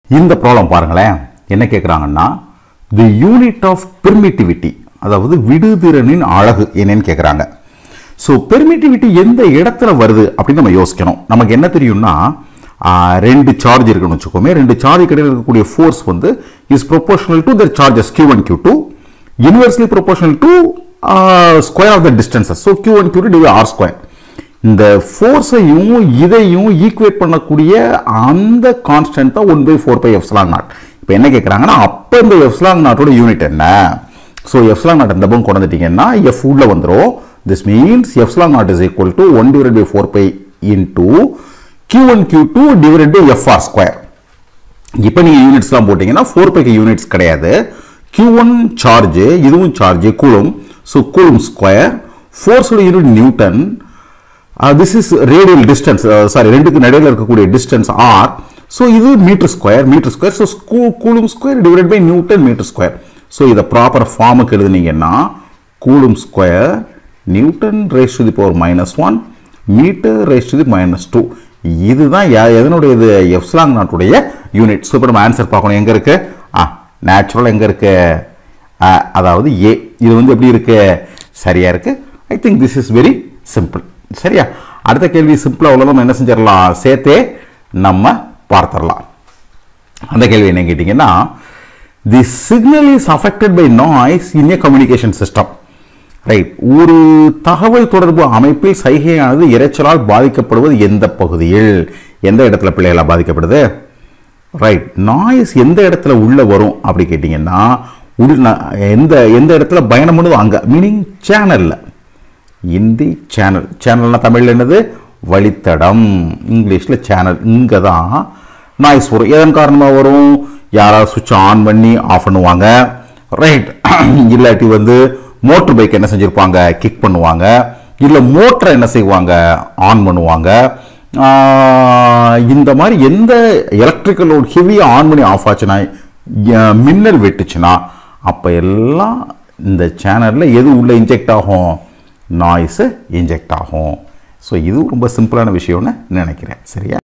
இந்த ப்ராப்ளம் பாருங்களேன் என்ன கேட்குறாங்கன்னா தி யூனிட் ஆஃப் பெர்மிட்டிவிட்டி அதாவது விடுதிறனின் அழகு என்னன்னு கேட்குறாங்க ஸோ பெர்மிட்டிவிட்டி எந்த இடத்துல வருது அப்படின்னு நம்ம யோசிக்கணும் நமக்கு என்ன தெரியும்னா ஆ, ரெண்டு சார்ஜ் இருக்குன்னு வச்சுக்கோமே ரெண்டு சார்ஜ் கிடையில் இருக்கக்கூடிய ஃபோர்ஸ் வந்து is proportional to the charges q one q two inversely proportional to square of the distances so q one q two divide r square இந்த ஃபோர்ஸையும் இதையும் ஈக்குவேட் பண்ணக்கூடிய அந்த கான்ஸ்டன்ட் தான் one by four pi epsilon naught இப்போ என்ன கேட்குறாங்கன்னா அப்போ இந்த எஃப்ஸ்லாங் நாட்டோட யூனிட் என்ன ஸோ எஃப்ஸ்லாங் நாட் இந்த பக்கம் கொண்டு வந்துட்டீங்கன்னா எஃப் உள்ள வந்துடும் this means epsilon naught is equal to one divide by four pi into q one q two divide by F R square இப்போ நீங்கள் யூனிட்ஸ்லாம் போட்டிங்கன்னா ஃபோர் பைக்கு யூனிட்ஸ் கிடையாது கியூ ஒன் சார்ஜ் இதுவும் charge coulomb so coulomb square ஃபோர்ஸோட unit newton this is radial distance sorry ரெண்டுக்கு நடுவில் இருக்கக்கூடிய டிஸ்டன்ஸ் ஆர் ஸோ இது metre square metre square so coulomb square divide by newton metre square so இதை proper ஃபார்முக்கு எழுதுனீங்கன்னா coulomb square newton raise to the power minus one metre raise to the minus two இதுதான் யா- எதனுடைய இது epsilon நாட்டுடைய unit so இப்போ நம்ம ஆன்சர் பார்க்கணும் எங்கே இருக்கு ஆ நேச்சுரல் எங்கே இருக்கு ஆ, அதாவது ஏ இது வந்து எப்படி இருக்கு சரியா இருக்கு I think this is very simple சரியா அடுத்த கேள்வி சிம்பிளாக உள்ள நம்ம என்ன செஞ்சிடலாம் சேர்த்தே நம்ம பார்த்துடலாம் அந்த கேள்வி என்ன கேட்டிங்கன்னா the signal is affected by noise in a communication system right ஒரு தகவல் தொடர்பு அமைப்பில் சைகையானது இரைச்சலால் பாதிக்கப்படுவது எந்த பகுதியில் எந்த இடத்துல பிள்ளைகளா பாதிக்கப்படுது ரைட் நாய்ஸ் எந்த இடத்துல உள்ள வரும் அப்படி கேட்டிங்கன்னா உள் ந- எந்த எந்த இடத்துல பயணம் பண்ணுதோ அங்கே மீனிங் சேனலில் இந்தி சேனல் சேனல்னா தமிழில் என்னது வழித்தடம் இங்கிலீஷில் சேனல் இங்கே தான் நாய்ஸ் வரும் எதன் காரணமாக வரும் யாராவது சுவிட்ச் ஆன் பண்ணி ஆஃப் பண்ணுவாங்க ரைட் இல்லாட்டி வந்து மோட்டர் பைக் என்ன செஞ்சுருப்பாங்க கிக் பண்ணுவாங்க இல்லை மோட்டரை என்ன செய்வாங்க ஆன் பண்ணுவாங்க ஆஹ் இந்த மாதிரி எந்த எலக்ட்ரிக்கல் லோட் ஹெவியாக ஆன் பண்ணி ஆஃப் ஆச்சுன்னா ய- மின்னல் வெட்டுச்சுன்னா அப்போ எல்லாம் இந்த சேனலில் எது உள்ளே இன்ஜெக்ட் ஆகும் நாய்ஸு இன்ஜெக்ட் ஆகும் ஸோ இது ரொம்ப சிம்பிளான விஷயம்னு நினைக்கிறேன் சரியா